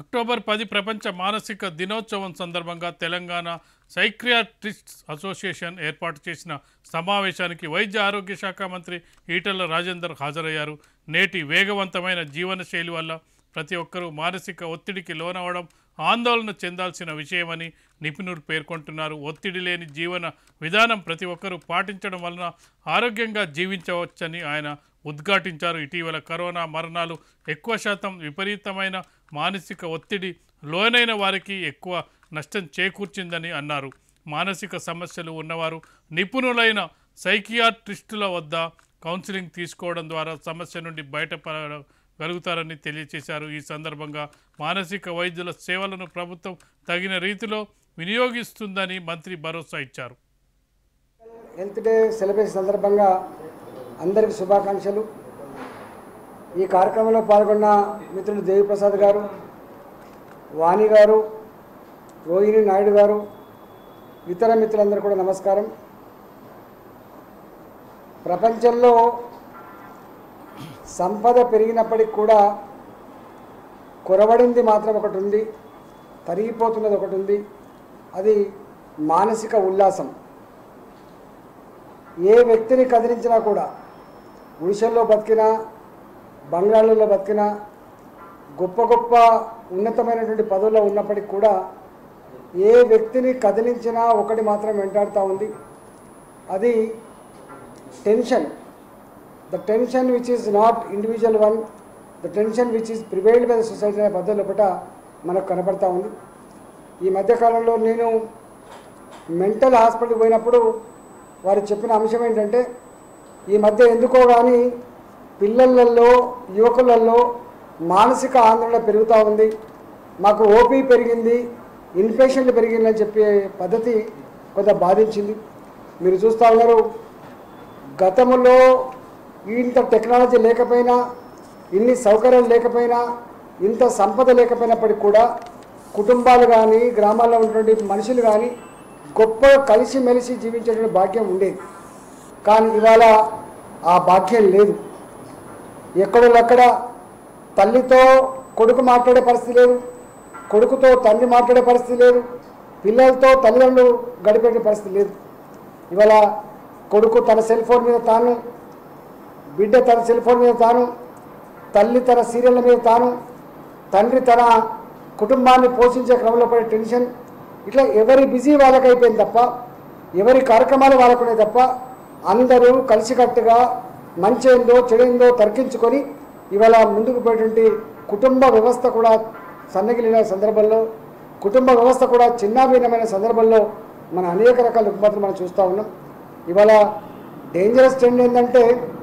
October పది ప్రపంచ మానసిక దినోత్సవం సందర్భంగా తెలంగాణ సైక్రియాట్రిస్ట్స్ అసోసియేషన్ ఏర్పాటు చేసిన సమావేశానికి వైద్య ఆరోగ్య శాఖ మంత్రి ఈటెల రాజేందర్ హాజరయ్యారు నేటి వేగవంతమైన జీవనశైలి వల్ల ప్రతి ఒక్కరూ మానసిక ఒత్తిడికి లోనవడం ఆందోళన చెందాల్సిన విషయమని నిపుణులు పేర్కొంటున్నారు ఒత్తిడి లేని జీవన విధానం ప్రతి ఒక్కరూ పాటించడం వలన ఆరోగ్యంగా జీవించవచ్చని ఆయన ఉద్ఘాటించారు ఇటీవల కరోనా మరణాలు ఎక్కువ శాతం విపరీతమైన మానసిక ఒత్తిడి లోనైన వారికి ఎక్కువ నష్టం చేకూర్చిందని అన్నారు మానసిక సమస్యలు ఉన్నవారు నిపుణులైన సైకియాట్రిస్టుల వద్ద కౌన్సిలింగ్ తీసుకోవడం ద్వారా సమస్య నుండి బయటపడగలుగుతారని తెలియజేశారు ఈ సందర్భంగా మానసిక వైద్యుల సేవలను ప్రభుత్వం తగిన రీతిలో వినియోగిస్తుందని మంత్రి భరోసా ఇచ్చారు హెల్త్ డే సెలబ్రేషన్ సందర్భంగా అందరికి శుభాకాంక్షలు ఈ కార్యక్రమంలో పాల్గొన్న మిత్రులు దేవిప్రసాద్ గారు వాణి గారు రోహిణి నాయుడు గారు ఇతర మిత్రులందరూ కూడా నమస్కారం ప్రపంచంలో సంపద పెరిగినప్పటికి కూడా కొరవడింది మాత్రం ఒకటి ఉంది తరిగిపోతున్నది ఒకటి ఉంది అది మానసిక ఉల్లాసం ఏ వ్యక్తిని కదిలించినా కూడా గుడిసెల్లో బతికినా బంగాళాలలో బతికినా గొప్ప గొప్ప ఉన్నతమైనటువంటి పదవుల్లో ఉన్నప్పటికీ కూడా ఏ వ్యక్తిని కదిలించినా ఒకటి మాత్రం వెంటాడుతూ ఉంది అది tension the tension which is not individual one the tension which is prevailed by the society అనే పద్ధతి ఒకట మనకు కనపడతా ఉంది ఈ మధ్యకాలంలో నేను మెంటల్ హాస్పిటల్కి పోయినప్పుడు వారు చెప్పిన అంశం ఏంటంటే ఈ మధ్య ఎందుకో కానీ పిల్లలలో యువకులలో మానసిక ఆందోళన పెరుగుతూ ఉంది మాకు ఓపీ పెరిగింది ఇన్ఫెక్షన్లు పెరిగిందని చెప్పే పద్ధతి కొంత బాధించింది మీరు చూస్తూ ఉన్నారు గతంలో ఇంత టెక్నాలజీ లేకపోయినా ఇన్ని సౌకర్యాలు లేకపోయినా ఇంత సంపద లేకపోయినప్పటికీ కూడా కుటుంబాలు కానీ గ్రామాల్లో ఉన్నటువంటి మనుషులు కానీ గొప్పగా కలిసిమెలిసి జీవించేటువంటి భాగ్యం ఉండేది కానీ ఇవాళ ఆ భాగ్యం లేదు ఎక్కడోళ్ళక్కడ తల్లితో కొడుకు మాట్లాడే పరిస్థితి లేదు కొడుకుతో తండ్రి మాట్లాడే పరిస్థితి లేదు పిల్లలతో తల్లిదండ్రులు గడిపే పరిస్థితి లేదు ఇవాళ కొడుకు తన సెల్ ఫోన్ మీద తాను బిడ్డ తన సెల్ ఫోన్ మీద తాను తల్లి తన సీరియళ్ళ మీద తాను తండ్రి తన కుటుంబాన్ని పోషించే క్రమంలో పడే టెన్షన్ ఇట్లా ఎవరి బిజీ వాళ్ళకైపోయింది తప్ప ఎవరి కార్యక్రమాలు వాళ్ళకున్నాయి తప్ప అందరూ కలిసికట్టుగా మంచేందో చెడైందో తర్కించుకొని ఇవాళ ముందుకు పోయేటువంటి కుటుంబ వ్యవస్థ కూడా సన్నగిలిన సందర్భంలో కుటుంబ వ్యవస్థ కూడా చిన్నాభిన్నమైన సందర్భంలో మన అనేక రకాల రుగ్మతలు మనం చూస్తూ ఉన్నాం ఇవాళ డేంజరస్ ట్రెండ్ ఏంటంటే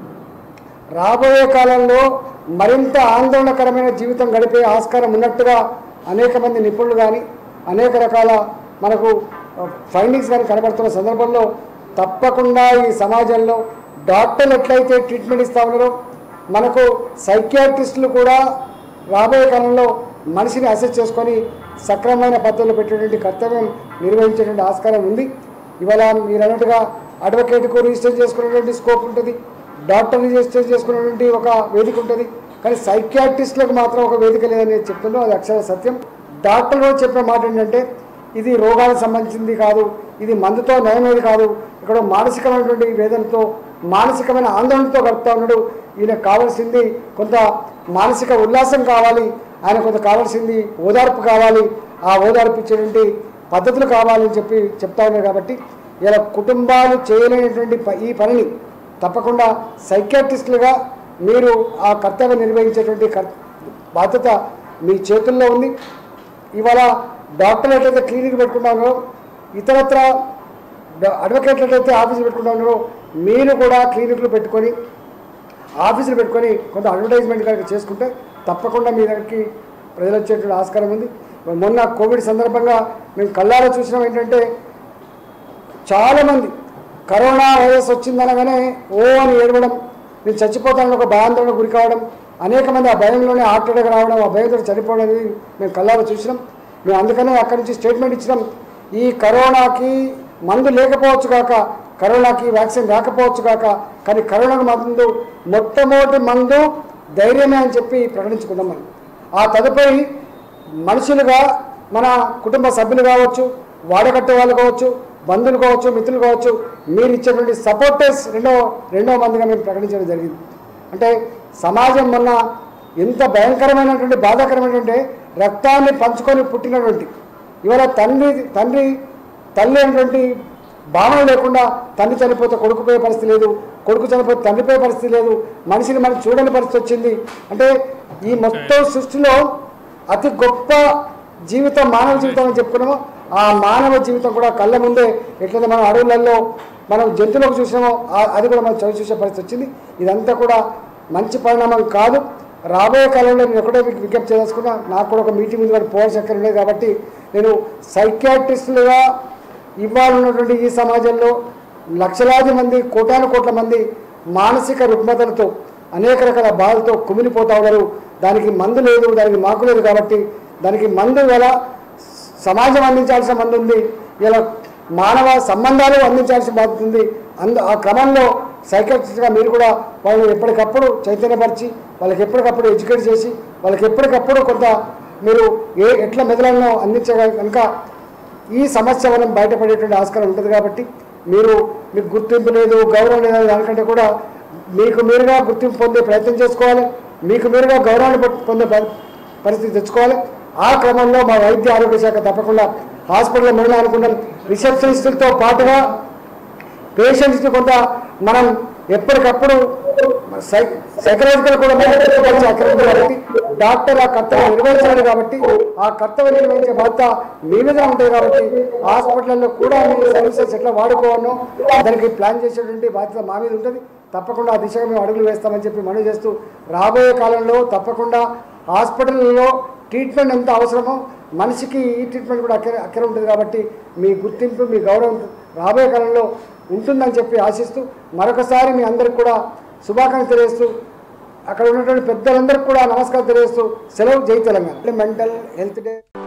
రాబోయే కాలంలో మరింత ఆందోళనకరమైన జీవితం గడిపే ఆస్కారం ఉన్నట్టుగా అనేక మంది నిపుణులు కానీ అనేక రకాల మనకు ఫైండింగ్స్ కానీ కనబడుతున్న సందర్భంలో తప్పకుండా ఈ సమాజంలో డాక్టర్లు ఎట్లయితే ట్రీట్మెంట్ ఇస్తా ఉన్నారో మనకు సైకియాట్రిస్టులు కూడా రాబోయే కాలంలో మనిషిని అసెస్ చేసుకొని సక్రమమైన పద్ధతిలో పెట్టేటువంటి కర్తవ్యం నిర్వహించేటువంటి ఆస్కారం ఉంది ఇవాళ మీరు అన్నట్టుగా అడ్వకేట్కు రిజిస్టర్ చేసుకునేటువంటి స్కోప్ ఉంటుంది డాక్టర్ రిజిస్టర్ చేసుకునేటువంటి ఒక వేదిక ఉంటుంది కానీ సైకియాట్రిస్టులకు మాత్రం ఒక వేదిక లేదని చెప్తున్నాం అది అక్షర సత్యం డాక్టర్ కూడా చెప్పిన మాట ఏంటంటే ఇది రోగాలకు సంబంధించింది కాదు ఇది మందుతో నయమేది కాదు ఇక్కడ మానసికమైనటువంటి వేదనతో మానసికమైన ఆందోళనతో గడుపుతా ఉన్నాడు ఈయన కావాల్సింది కొంత మానసిక ఉల్లాసం కావాలి ఆయన కొంత కావాల్సింది ఓదార్పు కావాలి ఆ ఓదార్పు ఇచ్చేటువంటి పద్ధతులు కావాలని చెప్పి చెప్తా ఉన్నారు కాబట్టి ఇలా కుటుంబాలు చేయలేనటువంటి ప- ఈ పనిని తప్పకుండా సైకాట్రిస్టులుగా మీరు ఆ కర్తవ్యం నిర్వహించేటువంటి కర్ బాధ్యత మీ చేతుల్లో ఉంది ఇవాళ డాక్టర్లు ఎట్లయితే క్లినిక్ పెట్టుకుంటారో ఇతరత్ర డ- అడ్వకేట్లు ఎట్లయితే ఆఫీసులు పెట్టుకుంటున్నారో మీరు కూడా క్లినిక్లు పెట్టుకొని ఆఫీసులు పెట్టుకొని కొంత అడ్వర్టైజ్మెంట్ కనుక చేసుకుంటే తప్పకుండా మీ దగ్గరికి ప్రజలు వచ్చేటువంటి ఆస్కారం ఉంది మొన్న కోవిడ్ సందర్భంగా మేము కళ్ళారా చూసినాం ఏంటంటే చాలామంది కరోనా వైరస్ వచ్చిందనగానే ఓ అని ఏడవడం నేను చచ్చిపోతానని ఒక భయాందోళన గురి కావడం అనేక మంది ఆ భయంలోనే హార్ట్ అటాక్ రావడం ఆ భయంతో చనిపోవడం అనేది మేము కళ్ళారా చూసినాం మేము అందుకనే అక్కడి నుంచి స్టేట్మెంట్ ఇచ్చినాం ఈ కరోనాకి మందు లేకపోవచ్చు కాక కరోనాకి వ్యాక్సిన్ రాకపోవచ్చు కాక కానీ కరోనాకు మందు మొట్టమొదటి మందు ధైర్యమే అని చెప్పి ప్రకటించుకున్నాం మనం ఆ తదుపరి మనుషులుగా మన కుటుంబ సభ్యులు కావచ్చు వాడకట్టే వాళ్ళు కావచ్చు బంధువులు కావచ్చు మిత్రులు కావచ్చు మీరు ఇచ్చేటువంటి సపోర్టర్స్ రెండో రెండో మందిగా మేము ప్రకటించడం జరిగింది అంటే సమాజం మొన్న ఎంత భయంకరమైనటువంటి బాధాకరమైనటువంటి రక్తాన్ని పంచుకొని పుట్టినటువంటి ఇవాళ తండ్రి తండ్రి తల్లి అనేటువంటి భావన లేకుండా తండ్రి చనిపోతే కొడుకు పోయే పరిస్థితి లేదు కొడుకు చనిపోతే తండ్రి పోయే పరిస్థితి లేదు మనిషిని మనం చూడని పరిస్థితి వచ్చింది అంటే ఈ మొత్తం సృష్టిలో అతి గొప్ప జీవితం మానవ జీవితం అని చెప్పుకున్నామో ఆ మానవ జీవితం కూడా కళ్ళ ముందే ఎట్లయితే మనం అడవులలో మనం జంతువులకు చూసామో ఆ- అది కూడా మనం చవి చూసే పరిస్థితి వచ్చింది ఇదంతా కూడా మంచి పరిణామం కాదు రాబోయే కాలంలో నేను ఒకటే మీకు విజ్ఞప్తి చేసుకున్నా నాకు కూడా ఒక మీటింగ్ ఉంది కూడా పోవాల్సి అక్కడ ఉండేది కాబట్టి నేను సైకియాట్రిస్టులుగా ఇవాళ ఉన్నటువంటి ఈ సమాజంలో లక్షలాది మంది కోటాను కోట్ల మంది మానసిక రుగ్మతలతో అనేక రకాల బాధలతో కుమిలిపోతా ఉన్నారు దానికి మందు లేదు దానికి మాకు లేదు కాబట్టి దానికి మందు గల సమాజం అందించాల్సిన మంది ఉంది ఇలా మానవ సంబంధాలు అందించాల్సిన బాధ్యత ఉంది అందు ఆ క్రమంలో సైకాట్రిస్ట్గా మీరు కూడా వాళ్ళని ఎప్పటికప్పుడు చైతన్యపరిచి వాళ్ళకి ఎప్పటికప్పుడు ఎడ్యుకేట్ చేసి వాళ్ళకి ఎప్పటికప్పుడు కొంత మీరు ఏ ఎట్లా మెదలను అందించగల కనుక ఈ సమస్య మనం బయటపడేటువంటి ఆస్కారం ఉంటుంది కాబట్టి మీరు మీకు గుర్తింపు లేదు గౌరవం లేదు దానికంటే కూడా మీకు మీరుగా గుర్తింపు పొందే ప్రయత్నం చేసుకోవాలి మీకు మీరుగా గౌరవాన్ని పొ- పొందే ప- పరిస్థితి తెచ్చుకోవాలి ఆ క్రమంలో మా వైద్య ఆరోగ్య శాఖ తప్పకుండా హాస్పిటల్ మహిళ అనుకున్న రిసెప్షనిస్టులతో పాటుగా పేషెంట్స్ని కొంత మనం ఎప్పటికప్పుడు సై సైకలాజికల్ కూడా మనం నిర్వహించే అక్కడ ఉంది కాబట్టి డాక్టర్ ఆ కర్తవ్యం నిర్వహించాలి కాబట్టి ఆ కర్తవ్యం నిర్వహించే బాధ్యత మీ మీద ఉంటుంది కాబట్టి హాస్పిటల్లో కూడా మీ సర్వీసెస్ ఎట్లా వాడుకోవాలో దానికి ప్లాన్ చేసేటువంటి బాధ్యత మా మీద ఉంటుంది తప్పకుండా ఆ దిశగా మేము అడుగులు వేస్తామని చెప్పి మనవి చేస్తూ రాబోయే కాలంలో తప్పకుండా హాస్పిటల్లో ట్రీట్మెంట్ ఎంత అవసరమో మనిషికి ఈ ట్రీట్మెంట్ కూడా అక్కర అక్కర ఉంటుంది కాబట్టి మీ గుర్తింపు మీ గౌరవం రాబోయే కాలంలో ఉంటుందని చెప్పి ఆశిస్తూ మరొకసారి మీ అందరికి కూడా శుభాకాంక్షలు తెలియజేస్తూ అక్కడ ఉన్నటువంటి పెద్దలందరికీ కూడా నమస్కారం తెలియజేస్తూ సెలవు జై తెలంగాణ మెంటల్ హెల్త్ డే